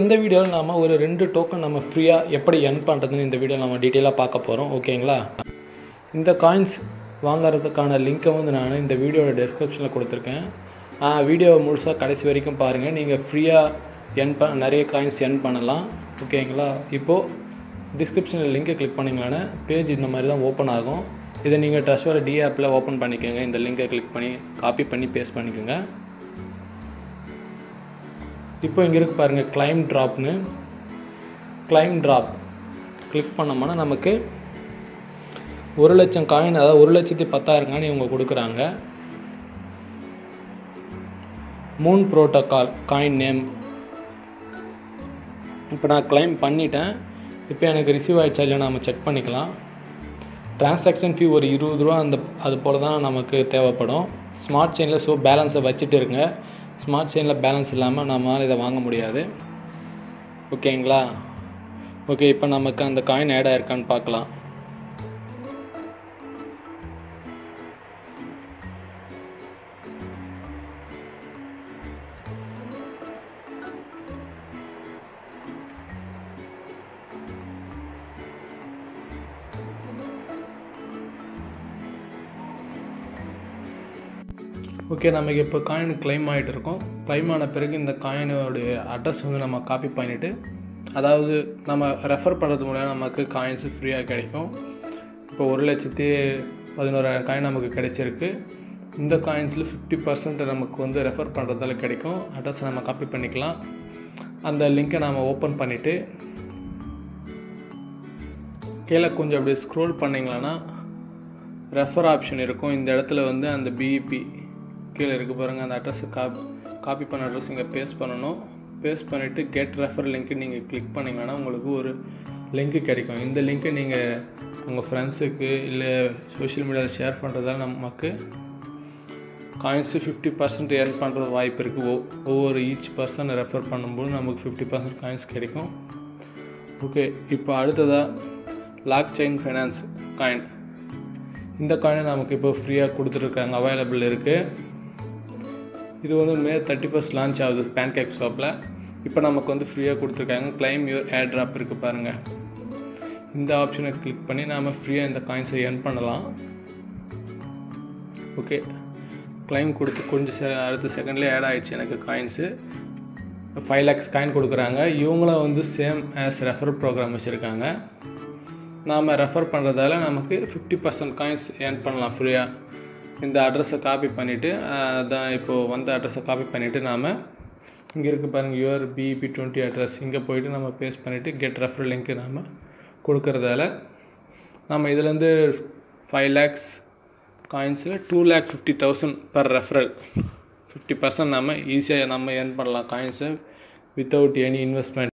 இந்த வீடியோவில் நாம் ஒரு ரெண்டு டோக்கன் நம்ம ஃப்ரீயாக எப்படி எர்ன் பண்ணுறதுன்னு இந்த வீடியோ நம்ம டீட்டெயிலாக பார்க்க போகிறோம் ஓகேங்களா இந்த காயின்ஸ் வாங்குறதுக்கான லிங்க்கை வந்து நான் இந்த வீடியோட டெஸ்கிரிப்ஷனில் கொடுத்துருக்கேன் வீடியோவை முழுசாக கடைசி வரைக்கும் பாருங்கள் நீங்கள் ஃப்ரீயாக எர்ன் ப நிறைய காயின்ஸ் எர்ன் பண்ணலாம் ஓகேங்களா இப்போது டிஸ்கிரிப்ஷனில் லிங்கை கிளிக் பண்ணிங்களானே பேஜ் இந்த மாதிரி தான் ஓப்பன் ஆகும் இதை நீங்கள் ட்ரஸ்டோட டி ஆப்பில் ஓப்பன் பண்ணிக்கோங்க இந்த லிங்கை கிளிக் பண்ணி காப்பி பண்ணி பேஸ்ட் பண்ணிக்கோங்க இப்போ இங்கே இருக்கு பாருங்கள் கிளைம் ட்ராப்னு கிளைம் ட்ராப் கிளிக் பண்ணோம்னா நமக்கு ஒரு லட்சம் காயின் அதாவது ஒரு லட்சத்தி பத்தாயிரம் காயின் இவங்க கொடுக்குறாங்க மூன் ப்ரோட்டோகால் காயின் நேம் இப்போ நான் கிளைம் பண்ணிட்டேன் இப்போ எனக்கு ரிசீவ் ஆகிடுச்சா இல்லை நம்ம செக் பண்ணிக்கலாம் டிரான்சாக்ஷன் ஃபீ ஒரு இருபது ரூபா அந்த அது போல் தான் நமக்கு தேவைப்படும் ஸ்மார்ட் செயினில் ஸோ பேலன்ஸை வச்சுட்டு இருங்க ஸ்மார்ட் செயினில் பேலன்ஸ் இல்லாமல் நம்மளால் இதை வாங்க முடியாது ஓகேங்களா ஓகே இப்போ நமக்கு அந்த காயின் ஆட் ஆயிருக்கான்னு பார்க்கலாம் ஓகே நமக்கு இப்போ காயின் கிளைம் ஆகிட்டு இருக்கோம் கிளைம் ஆன பிறகு இந்த காயினோடைய அட்ரஸ் வந்து நம்ம காப்பி பண்ணிவிட்டு அதாவது நம்ம ரெஃபர் பண்ணுறது மூலம் நமக்கு காயின்ஸ் ஃப்ரீயாக கிடைக்கும் இப்போ ஒரு லட்சத்தி பதினோராயிரம் காயின் நமக்கு கிடைச்சிருக்கு இந்த காயின்ஸில் ஃபிஃப்டி பர்சன்ட் நமக்கு வந்து ரெஃபர் பண்ணுறதால கிடைக்கும் அட்ரஸை நம்ம காப்பி பண்ணிக்கலாம் அந்த லிங்க்கை நம்ம ஓப்பன் பண்ணிவிட்டு கீழே கொஞ்சம் அப்படி ஸ்க்ரோல் பண்ணிங்களான்னா ரெஃபர் ஆப்ஷன் இருக்கும் இந்த இடத்துல வந்து அந்த பிஇபி கீழே இருக்குது பாருங்கள் அந்த அட்ரஸை காப்பி காப்பி பண்ண அட்ரஸ் இங்கே பேஸ்ட் பண்ணணும் பேஸ்ட் பண்ணிவிட்டு கெட் ரெஃபர் லிங்க்கு நீங்கள் கிளிக் பண்ணிங்கன்னா உங்களுக்கு ஒரு லிங்க்கு கிடைக்கும் இந்த லிங்க்கை நீங்கள் உங்கள் ஃப்ரெண்ட்ஸுக்கு இல்லை சோஷியல் மீடியாவில் ஷேர் பண்ணுறதால நமக்கு காயின்ஸு ஃபிஃப்டி பர்சன்ட் ஏர்ன் பண்ணுறது வாய்ப்பு இருக்குது ஒ ஒவ்வொரு ஈச் பர்சன் ரெஃபர் பண்ணும்போது நமக்கு ஃபிஃப்டி பர்சன்ட் காயின்ஸ் கிடைக்கும் ஓகே இப்போ அடுத்ததாக லாக் செயின் ஃபைனான்ஸ் காயின் இந்த காயினை நமக்கு இப்போ ஃப்ரீயாக கொடுத்துருக்காங்க அவைலபிள் இருக்குது இது வந்து மே தேர்ட்டி ஃபஸ்ட் லான்ச் ஆகுது பேன்கேக் ஷாப்பில் இப்போ நமக்கு வந்து ஃப்ரீயாக கொடுத்துருக்காங்க கிளைம் யூர் ஏர் ட்ராப் இருக்குது பாருங்கள் இந்த ஆப்ஷனை கிளிக் பண்ணி நாம் ஃப்ரீயாக இந்த காயின்ஸை எர்ன் பண்ணலாம் ஓகே கிளைம் கொடுத்து கொஞ்சம் செ அடுத்த செகண்ட்லேயே ஆட் ஆகிடுச்சு எனக்கு காயின்ஸு ஃபைவ் லேக்ஸ் காயின் கொடுக்குறாங்க இவங்களும் வந்து சேம் ஆஸ் ரெஃபர் ப்ரோக்ராம் வச்சுருக்காங்க நாம் ரெஃபர் பண்ணுறதால நமக்கு ஃபிஃப்டி பர்சன்ட் காயின்ஸ் ஏர்ன் பண்ணலாம் ஃப்ரீயாக இந்த அட்ரஸை காப்பி பண்ணிவிட்டு அதான் இப்போது வந்த அட்ரஸை காப்பி பண்ணிவிட்டு நாம் இங்கே இருக்குது பாருங்கள் யுவர் பிஇபி டுவெண்ட்டி அட்ரஸ் இங்கே போயிட்டு நம்ம பேஸ்ட் பண்ணிவிட்டு கெட் ரெஃபர் லிங்க்கு நாம் கொடுக்கறதால நம்ம இதுலேருந்து ஃபைவ் லேக்ஸ் காயின்ஸில் two lakh fifty thousand per referral fifty percent நம்ம ஈஸியாக நம்ம ஏர்ன் பண்ணலாம் காயின்ஸை வித்தவுட் எனி இன்வெஸ்ட்மெண்ட்